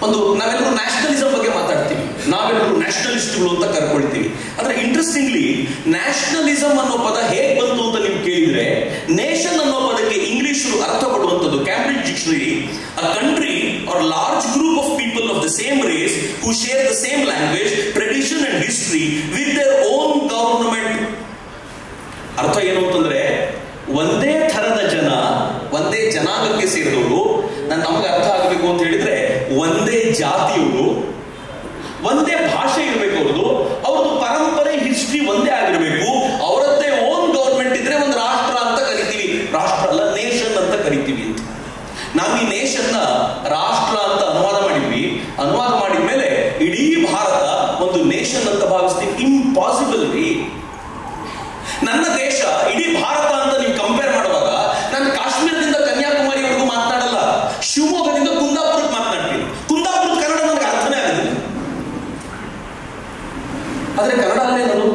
ಒಂದು ನಾವೆಲ್ಲರೂ ನ್ಯಾಷನಲಿಸಂ ಬಗ್ಗೆ ಮಾತಾಡ್ತೀವಿ ನಾವೆಲ್ಲರೂ ನ್ಯಾಷನಲಿಸ್ಟ್ಗಳು ಅಂತ ಕರ್ಕೊಳ್ತೀವಿ ಆದ್ರೆ ಇಂಟ್ರೆಸ್ಟಿಂಗ್ಲಿ ನ್ಯಾಷನಲಿಸಂ ಅನ್ನೋ ಪದ ಹೇಗೆ ಬಂತು ಅಂತ ನೀವು ಕೇಳಿದ್ರೆ ನೇಷನ್ ಅನ್ನೋ ಪದಕ್ಕೆ ಇಂಗ್ಲಿಷ್ ಅರ್ಥ ಕೊಡುವಂಥದ್ದು Cambridge dictionary a country or large group of people of the same race who share the same language tradition and history with their own government ಅರ್ಥ ಏನು ಅಂತಂದ್ರೆ ಒಂದೇ ಥರದ ಜನ ಒಂದೇ ಜನಾಂಗಕ್ಕೆ ಸೇರಿದವರು ನಾನು ನಮ್ಗೆ ಅರ್ಥ ಆಗಬೇಕು ಅಂತ ಹೇಳಿದ್ರೆ ಒಂದೇ ಜಾತಿಯವರು ಒಂದೇ ಭಾಷೆ ಇರಬೇಕು ಅವ್ರದ್ದು ಅವ್ರದ್ದು ಪರಂಪರೆ ಹಿಸ್ಟ್ರಿ ಒಂದೇ ಆಗಿರಬೇಕು ಅವರದ್ದೇ ಓನ್ ಗೌರ್ಮೆಂಟ್ ಇದ್ರೆ ಒಂದು ರಾಷ್ಟ್ರ ಅಂತ ಕರಿತೀವಿ ರಾಷ್ಟ್ರ ಅಲ್ಲ ನೇಷನ್ ಅಂತ ಕರಿತೀವಿ ಅಂತ ನಾವು ಈ ನೇಷನ್ನ ರಾಷ್ಟ್ರ ಅಂತ ಅನುವಾದ ಮಾಡಿದ್ವಿ ಅನುವಾದ ಮಾಡಿದ ಮೇಲೆ ಇಡೀ ಭಾರತ ಒಂದು ನೇಷನ್ ಅಂತ ಭಾವಿಸ್ತೀವಿ ಇಂಪಾಸಿಬಲ್ ರೀ ನನ್ನ ದೇಶ ಇಡೀ ಭಾರತ ಅಂತ ನೀವು ಕಂಪೇರ್ ಮಾಡುವಾಗ ನಾನು ಕಾಶ್ಮೀರದಿಂದ ಕನ್ಯಾಕುಮಾರಿವರೆಗೂ ಮಾತನಾಡಲ್ಲ ಶಿವಮೊಗ್ಗದಿಂದ ಕುಂದಾಪುರಕ್ಕೆ ಮಾತನಾಡ್ತೀನಿ ಕುಂದಾಪುರದ ಕನ್ನಡ ನನಗೆ ಅರ್ಥನೇ ಆಗೋದಿಲ್ಲ ಆದ್ರೆ ಕನ್ನಡ ಅಲ್ಲೇನದು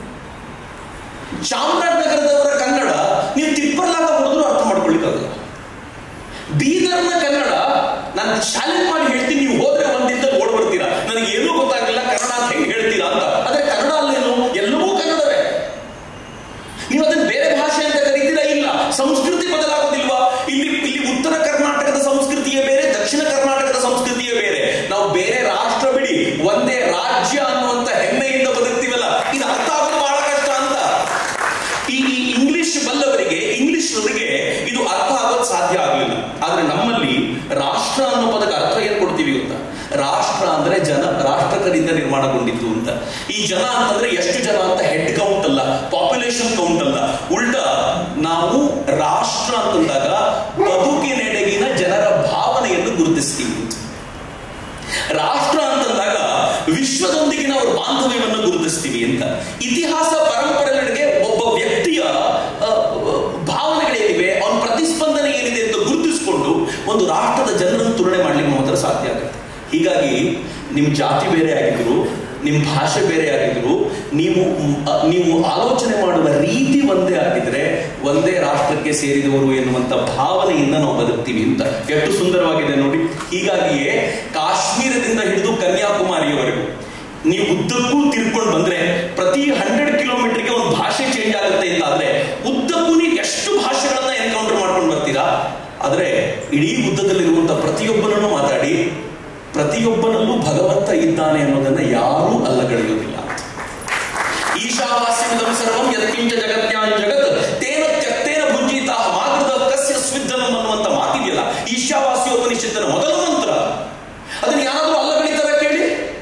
ಚಾಮರಾಜನಗರದವರ ಕನ್ನಡ ನೀವು ತಿಪ್ಪರ್ಲಾಗ ಹೊಡೆದ್ರು ಅರ್ಥ ಮಾಡ್ಕೊಳ್ಳಿಕ್ಕಾಗಲ್ಲ ಬೀದರ್ನ ಕನ್ನಡ ನಾನು ಚಾಲೆಂಜ್ ಮಾಡಿ ಹೇಳ್ತೀನಿ ನೀವು ಹೋದ್ರೆ ಒಂದ್ ದಿನದಲ್ಲಿ ಓಡ್ ಬರ್ತೀರಾ ನನಗೆ ಏನೂ ಗೊತ್ತಾಗಲಿಲ್ಲ ಕನ್ನಡ ಅಂತ ಹೆಂಗ್ ಹೇಳ್ತೀರಾ ಅಂತ ಆದ್ರೆ ಕನ್ನಡ ಅಲ್ಲೇನು ಎಲ್ಲವೂ ಕನ್ನಡವೇ ನೀವು ಅದನ್ನ ಬೇರೆ ಭಾಷೆ ಅಂತ ಕರೀತೀರಾ ಇಲ್ಲ ಸಂಸ್ಕೃತಿ ಬದಲಾಗೋದಿಲ್ವಾ ಇಲ್ಲಿ ಇಲ್ಲಿ ಉತ್ತರ ಕರ್ನಾಟಕದ ಸಂಸ್ಕೃತಿಯೇ ಬೇರೆ ದಕ್ಷಿಣ ಕರ್ನಾಟಕದ ಸಂಸ್ಕೃತಿಯೇ ಬೇರೆ ನಾವು ಬೇರೆ ರಾಷ್ಟ್ರ ಬಿಡಿ ಒಂದೇ ರಾಜ್ಯ ಅನ್ನುವಂತ ಹೆಮ್ಮೆಯಿಂದ ಬದುಕ್ತೀವಲ್ಲ ಇದು ಅರ್ಥ ಆಗೋದು ಬಹಳ ಕಷ್ಟ ಅಂತ ಈ ಈ ಇಂಗ್ಲಿಷ್ ಬಲ್ಲವರಿಗೆ ಇಂಗ್ಲಿಷ್ನವರಿಗೆ ಇದು ಅರ್ಥ ಆಗೋದು ಸಾಧ್ಯ ಆಗಲಿಲ್ಲ ಆದ್ರೆ ನಮ್ಮಲ್ಲಿ ರಾಷ್ಟ್ರ ಅನ್ನೋ ಪದಕ್ಕೆ ಅರ್ಥ ಏನ್ ಕೊಡ್ತೀವಿ ಗೊತ್ತಾ ರಾಷ್ಟ್ರ ಅಂದ್ರೆ ಜನ ರಾಷ್ಟ್ರಕರಿಂದ ನಿರ್ಮಾಣಗೊಂಡಿತ್ತು ಅಂತ ಈ ಜನ ಅಂತಂದ್ರೆ ಎಷ್ಟು ಜನ ಅಂತ ಹೆಡ್ ಕೌಂಟ್ ಅಲ್ಲ ಪಾಪ್ಯುಲೇಷನ್ ಕೌಂಟ್ ಅಲ್ಲ ಉಲ್ಟಾ ನಾವು ರಾಷ್ಟ್ರ ಅಂತಂದಾಗ ಬದುಕಿನೆಡೆಗಿನ ಜನರ ಭಾವನೆಯನ್ನು ಗುರುತಿಸ್ತೀವಿ ಅಂತ ರಾಷ್ಟ್ರ ಅಂತಂದಾಗ ವಿಶ್ವದೊಂದಿಗಿನ ಅವ್ರ ಬಾಂಧವ್ಯವನ್ನು ಗುರುತಿಸ್ತೀವಿ ಅಂತ ಇತಿಹಾಸ ಪರಂಪರೆಗಳಿಗೆ ಒಬ್ಬ ವ್ಯಕ್ತಿಯ ಆ, ಭಾವನೆಗಳೇನಿವೆ ಅವನ ಪ್ರತಿಸ್ಪಂದನೆ ಏನಿದೆ ಅಂತ ಗುರುತಿಸಿಕೊಂಡು ಒಂದು ರಾಷ್ಟ್ರದ ಜನರನ್ನು ತುಲನೆ ಮಾಡ್ಲಿಕ್ಕೆ ಮಾತ್ರ ಸಾಧ್ಯ ಆಗುತ್ತೆ ಹೀಗಾಗಿ ನಿಮ್ ಜಾತಿ ಬೇರೆ ಆಗಿದ್ರು ನಿಮ್ ಭಾಷೆ ಬೇರೆ ಆಗಿದ್ರು ನೀವು ಅ, ನೀವು ಆಲೋಚನೆ ಮಾಡುವ ರೀತಿ ಒಂದೇ ಆಗಿದ್ರೆ ಒಂದೇ ರಾಷ್ಟ್ರಕ್ಕೆ ಸೇರಿದವರು ಎನ್ನುವಂತ ಭಾವನೆಯಿಂದ ನಾವು ಬದುಕ್ತೀವಿ ಅಂತ ಎಷ್ಟು ಸುಂದರವಾಗಿದೆ ನೋಡಿ ಹೀಗಾಗಿಯೇ ಕಾಶ್ಮೀರದಿಂದ ಹಿಡಿದು ಕನ್ಯಾಕುಮಾರಿಯವರೆಗೂ ನೀವು ಉದ್ದಕ್ಕೂ ತಿರ್ಕೊಂಡು ಬಂದ್ರೆ ಪ್ರತಿ ಹಂಡ್ರೆಡ್ ಕಿಲೋಮೀಟರ್ಗೆ ಒಂದು ಭಾಷೆ ಚೇಂಜ್ ಆಗುತ್ತೆ ಅಂತ ಆದ್ರೆ ಉದ್ದಕ್ಕೂ ನೀವು ಎಷ್ಟು ಭಾಷೆಗಳನ್ನ ಎನ್ಕೌಂಟರ್ ಮಾಡ್ಕೊಂಡು ಬರ್ತೀರಾ ಆದ್ರೆ ಇಡೀ ಉದ್ದದಲ್ಲಿರುವಂತ ಪ್ರತಿಯೊಬ್ಬನನ್ನು ಮಾತಾಡಿ ಪ್ರತಿಯೊಬ್ಬನಲ್ಲೂ ಭಗವಂತ ಇದ್ದಾನೆ ಅನ್ನೋದನ್ನ ಯಾರೂ ಅಲ್ಲಗಳೆಯುವುದಿಲ್ಲ ಈಶಾವಾಸ್ಯಮಿದಂ ಸರ್ವಂ ಯತ್ಕಿಂಚ ಜಗತ್ಯಾನ್ ಜಗತ್ ತೇನ ತ್ಯಕ್ತೇನ ಭುಂಜಿತ ಮಾತೃದ ಕಸ್ಯ ಸ್ವಿದ್ದನಂ ಅನ್ನುವಂತ ಮಾತಿದೆಯಲ್ಲ ಈಶಾವಾಸ್ಯ ಉಪನಿಷತ್ತಿನ ಮೊದಲ ಮಂತ್ರ ಅದನ್ನ ಯಾರಾದ್ರೂ ಅಲ್ಲಗಳಿತಾರ ಕೇಳಿ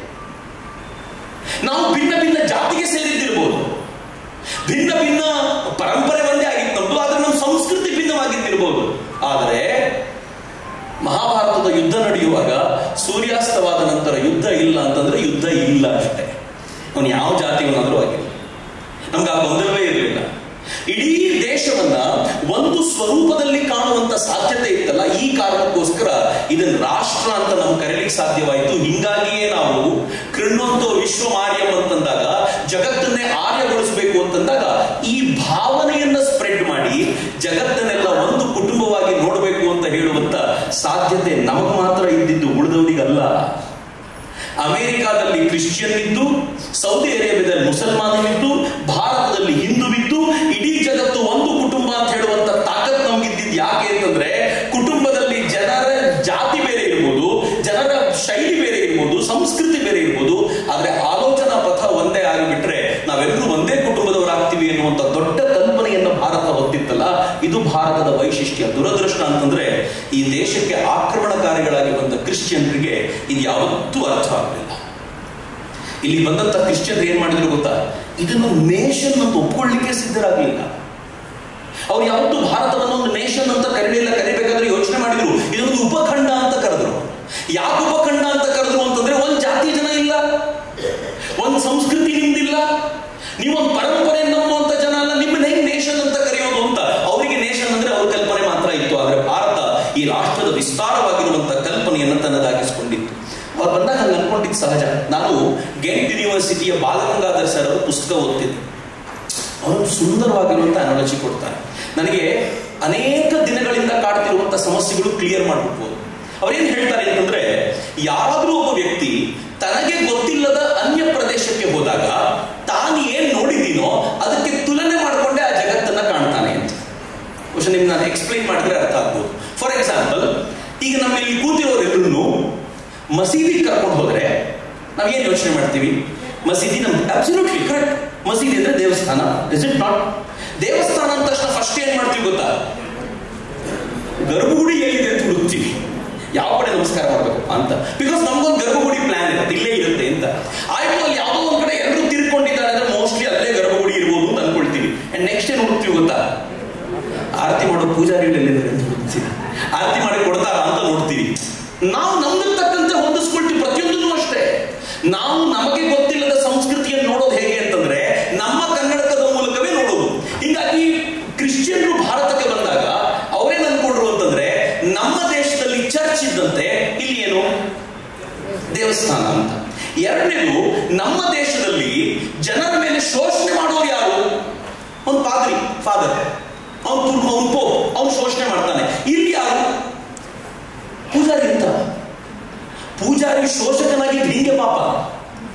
ನಾವು ಭಿನ್ನ ಭಿನ್ನ ಜಾತಿಗೆ ಸೇರಿದ್ದಿರ್ಬೋದು ಭಿನ್ನ ಭಿನ್ನ ಪರಂಪರೆ ಒಂದೇ ಆಗಿತ್ತು ನಮ್ದು ಆದ್ರೆ ನಮ್ಮ ಸಂಸ್ಕೃತಿ ಭಿನ್ನವಾಗಿದ್ದಿರ್ಬೋದು ಆದರೆ ಮಹಾಭಾರತದ ಯುದ್ಧ ನಡೆಯುವಾಗ ಸೂರ್ಯಾಸ್ತವಾದ ನಂತರ ಯುದ್ಧ ಇಲ್ಲ ಅಂತಂದ್ರೆ ಯುದ್ಧ ಇಲ್ಲ ಅಷ್ಟೇ ಅವನು ಯಾವ ಜಾತಿಯವನಾದ್ರೂ ಆಗಿಲ್ಲ ನಮ್ಗೆ ಆ ಗೊಂದಲವೇ ಇರಲಿಲ್ಲ ಇಡೀ ದೇಶವನ್ನ ಒಂದು ಸ್ವರೂಪದಲ್ಲಿ ಕಾಣುವಂತ ಸಾಧ್ಯತೆ ಇತ್ತಲ್ಲ ಈ ಕಾರಣಕ್ಕೋಸ್ಕರ ಇದನ್ನ ರಾಷ್ಟ್ರ ಅಂತ ನಾವು ಕರೀಲಿಕ್ಕೆ ಸಾಧ್ಯವಾಯಿತು ಹಿಂಗಾಗಿಯೇ ನಾವು ಕೃಣ್ಣೊಂದು ವಿಶ್ವ ಮಾರ್ಯಂ ಅಂತಂದಾಗ ಜಗತ್ತನ್ನೇ ಆರ್ಯಗೊಳಿಸಬೇಕು ಅಂತಂದಾಗ ಈ ಭಾವನೆಯನ್ನ ಸ್ಪ್ರೆಡ್ ಮಾಡಿ ಜಗತ್ತನ್ನೆಲ್ಲ ಒಂದು ಕುಟುಂಬವಾಗಿ ನೋಡಬೇಕು ಅಂತ ಹೇಳುವಂತ ಸಾಧ್ಯತೆ ನಮಗ್ ಮಾತ್ರ ಇದ್ದಿದ್ದು ಉಳಿದವರಿಗಲ್ಲ ಅಮೆರಿಕಾದಲ್ಲಿ ಕ್ರಿಶ್ಚಿಯನ್ ಇದ್ದು ಸೌದಿ ಅರೇಬಿಯಾದಲ್ಲಿ ಮುಸಲ್ಮಾನರಿದ್ದು ಭಾರತದಲ್ಲಿ ಹಿಂದುವಿದ್ದು ಇಡೀ ಜಗತ್ತು ಒಂದು ಕುಟುಂಬ ಅಂತ ಹೇಳುವಂತ ತಾಕತ್ ನಮ್ಗಿದ್ದಿದ್ದು ಯಾಕೆ ಅಂತಂದ್ರೆ ಕುಟುಂಬದಲ್ಲಿ ಜನರ ಜಾತಿ ಬೇರೆ ಇರ್ಬೋದು ಜನರ ಶೈಲಿ ಬೇರೆ ಇರ್ಬೋದು ಸಂಸ್ಕೃತಿ ಬೇರೆ ಇರ್ಬೋದು ಆದ್ರೆ ಆಲೋಚನಾ ಪಥ ಒಂದೇ ಆಗಿಬಿಟ್ರೆ ನಾವೆಲ್ಲರೂ ಒಂದೇ ಕುಟುಂಬದವರಾಗ್ತೀವಿ ಎನ್ನುವಂತ ದೊಡ್ಡ ಕಲ್ಪನೆಯನ್ನು ಭಾರತ ಹೊತ್ತಿತ್ತಲ್ಲ ಇದು ಭಾರತದ ವೈಶಿಷ್ಟ್ಯ ದುರದೃಷ್ಟ ಅಂತಂದ್ರೆ ಈ ದೇಶಕ್ಕೆ ಆಕ್ರಮಣಕಾರಿಗಳಾಗಿ ಬಂದ ಕ್ರಿಶ್ಚಿಯನ್ರಿಗೆ ಇದು ಯಾವತ್ತೂ ಅರ್ಥ ಆಗಲಿಲ್ಲ ಇಲ್ಲಿ ಬಂದಂತ ಕ್ರಿಶ್ಚಿಯನ್ರು ಏನ್ ಮಾಡಿದ್ರು ಗೊತ್ತಾ ಇದನ್ನು ನೇಷನ್ ಅಂತ ಒಪ್ಕೊಳ್ಳಿಕ್ಕೆ ಸಿದ್ಧರಾಗಲಿಲ್ಲ ಅವ್ರು ಯಾವತ್ತೂ ಭಾರತವನ್ನು ಒಂದು ನೇಷನ್ ಅಂತ ಕರೀಲಿಲ್ಲ ಕರಿಬೇಕಾದ್ರೆ ಯೋಚನೆ ಮಾಡಿದ್ರು ಇದೊಂದು ಉಪಖಂಡ ಅಂತ ಕರೆದ್ರು ಯಾಕೆ ಉಪಖಂಡ ಅಂತ ಕರೆದ್ರು ಅಂತಂದ್ರೆ ಒಂದ್ ಜಾತಿ ಜನ ಇಲ್ಲ ಒಂದ್ ಸಂಸ್ಕೃತಿ ನಿಮ್ದಿಲ್ಲ ನೀವೊಂದು ಪರಂಪರೆ ನಂಬುವಂತ ಜನ ಅಲ್ಲ ನಿಮ್ಮನ್ನ ಹೆಂಗ್ ನೇಷನ್ ಅಂತ ಕರೆಯೋದು ಅಂತ ಅವರಿಗೆ ನೇಷನ್ ಅಂದ್ರೆ ಅವ್ರ ಕಲ್ಪನೆ ಮಾತ್ರ ಇತ್ತು ಆದ್ರೆ ಭಾರತ ಈ ರಾಷ್ಟ್ರದ ವಿಸ್ತಾರವಾಗಿರುವಂತ ಕಲ್ಪನೆಯನ್ನು ತನ್ನದಾಗಿಸಿಕೊಂಡಿತ್ತು ಅವ್ರು ಬಂದಾಗ ಹಂಗೆ ಅನ್ಕೊಂಡಿದ್ದು ಸಹಜ ನಾನು ಗೆಂಟ್ ಯೂನಿವರ್ಸಿಟಿಯ ಬಾಲಗಂಗಾಧರ್ ಸರ್ ಅವರು ಪುಸ್ತಕ ಓದ್ತಿದ್ದೆ ಅವರು ಸುಂದರವಾಗಿರುವಂತ ಅನಾಲಜಿ ಕೊಡ್ತಾರೆ ನನಗೆ ಅನೇಕ ದಿನಗಳಿಂದ ಕಾಡ್ತಿರುವಂತ ಸಮಸ್ಯೆಗಳು ಕ್ಲಿಯರ್ ಮಾಡ್ಬಿಡ್ಬೋದು ಅವ್ರೇನ್ ಹೇಳ್ತಾರೆ ಅಂತಂದ್ರೆ ಯಾರಾದ್ರೂ ಒಬ್ಬ ವ್ಯಕ್ತಿ ತನಗೆ ಗೊತ್ತಿಲ್ಲದ ಅನ್ಯ ಪ್ರದೇಶಕ್ಕೆ ಹೋದಾಗ ತಾನು ಏನ್ ನೋಡಿದೀನೋ ಅದಕ್ಕೆ ತುಲನೆ ಮಾಡಿಕೊಂಡೇ ಆ ಜಗತ್ತನ್ನ ಕಾಣ್ತಾನೆ ಅಂತ ಬಹುಶಃ ನಿಮ್ಗೆ ನಾನು ಎಕ್ಸ್ಪ್ಲೈನ್ ಮಾಡಿದ್ರೆ ಅರ್ಥ ಆಗ್ಬೋದು ಫಾರ್ ಎಕ್ಸಾಂಪಲ್ ಈಗ ನಮ್ಮ ಇಲ್ಲಿ ಕೂತಿರೋರೆಲ್ಲರೂ ಮಸೀದಿ ಕರ್ಕೊಂಡು ಹೋದ್ರೆ ನಾವೇನ್ ಯೋಚನೆ ಮಾಡ್ತೀವಿ ಮಸೀದಿ ನಮ್ ಅಬ್ಸಲ್ಯೂಟ್ಲಿ ಕರೆಕ್ಟ್ ಮಸೀದಿ ಅಂದ್ರೆ ದೇವಸ್ಥಾನ ಇಸ್ ಇಟ್ ನಾಟ್ ದೇವಸ್ಥಾನ ಅಂದ ತಕ್ಷಣ ಫಸ್ಟ್ ಏನ್ ಮಾಡ್ತೀವಿ ಗೊತ್ತಾ ಗರ್ಭಗುಡಿ ಎಲ್ಲಿದೆ ಅಂತ ಹುಡುಕ್ತೀವಿ ಯಾವ ಕಡೆ ನಮಸ್ಕಾರ ಮಾಡಬೇಕು ಅಂತ ಬಿಕಾಸ್ ನಮ್ಗೊಂದು ಗರ್ಭಗುಡಿ ಪ್ಲಾನ್ ಇರುತ್ತೆ ಇಲ್ಲೇ ಇರುತ್ತೆ ಅಂತ ಆಯ್ತು ಅಲ್ಲಿ ಯಾವುದೋ ಒಂದ್ ಕಡೆ ಎಲ್ಲರೂ ತಿರ್ಕೊಂಡಿದ್ದಾರೆ ಅಂದ್ರೆ ಮೋಸ್ಟ್ಲಿ ಅಲ್ಲೇ ಗರ್ಭಗುಡಿ ಇರ್ಬೋದು ಅಂತ ಅನ್ಕೊಳ್ತೀವಿ ಅಂಡ್ ನೆಕ್ಸ್ಟ್ ಏನ್ ಹುಡುಕ್ತೀವಿ ಗೊತ್ತಾ ಆರತಿ ಮಾಡೋ ಪೂಜಾರಿಗಳು ಎಲ್ಲಿದ್ದಾರೆ ಅಂತ ಹುಡುಕ್ತೀವಿ ಆರತಿ ಮಾಡಿ ಕೊಡ್ತಾರ ಅಂತ ನೋಡ್ತೀವಿ ನಾವು ನಮ್ಗೆ ತಕ್ಕಂತೆ ಹೊಂದಿಸ್ಕೊಳ್ತೀವಿ ಪ್ರತಿಯೊಂದನ್ನು ಅಷ್ಟೇ ನಾವು ನಮಗೆ ಗೊತ್ತಿಲ್ಲದ ಸಂಸ್ಕೃತಿಯನ್ನು ನೋಡೋದು ಹೇಗೆ ಅಂತಂದ್ರೆ ನಮ್ಮ ಕನ್ನಡಕದ ಮೂಲಕವೇ ನೋಡೋದು ಹೀಗಾಗಿ ಕ್ರಿಶ್ಚಿಯನ್ರು ಭಾರತಕ್ಕೆ ಬಂದಾಗ ಅವರೇನ್ ಅನ್ಕೊಂಡ್ರು ಅಂತಂದ್ರೆ ನಮ್ಮ ದೇಶದಲ್ಲಿ ಚರ್ಚ್ ಇದ್ದಂತೆ ಇಲ್ಲಿ ಏನು ದೇವಸ್ಥಾನ ಅಂತ ಎರಡನೇದು ನಮ್ಮ ದೇಶದಲ್ಲಿ ಜನರ ಮೇಲೆ ಶೋಷಣೆ ಮಾಡೋರು ಯಾರು ಅವ್ನು ಪಾದ್ರಿ ಫಾದರ್ ಅವ್ನು ಅವ್ನು ಪೋ ಅವ್ನು ಶೋಷಣೆ ಮಾಡ್ತಾನೆ ಇಲ್ಲಿ ಯಾರು ಪೂಜಾರಿ ಅಂತ ಪೂಜಾರಿ ಶೋಷಕನಾಗಿ ಹಿಂಗೆ ಪಾಪ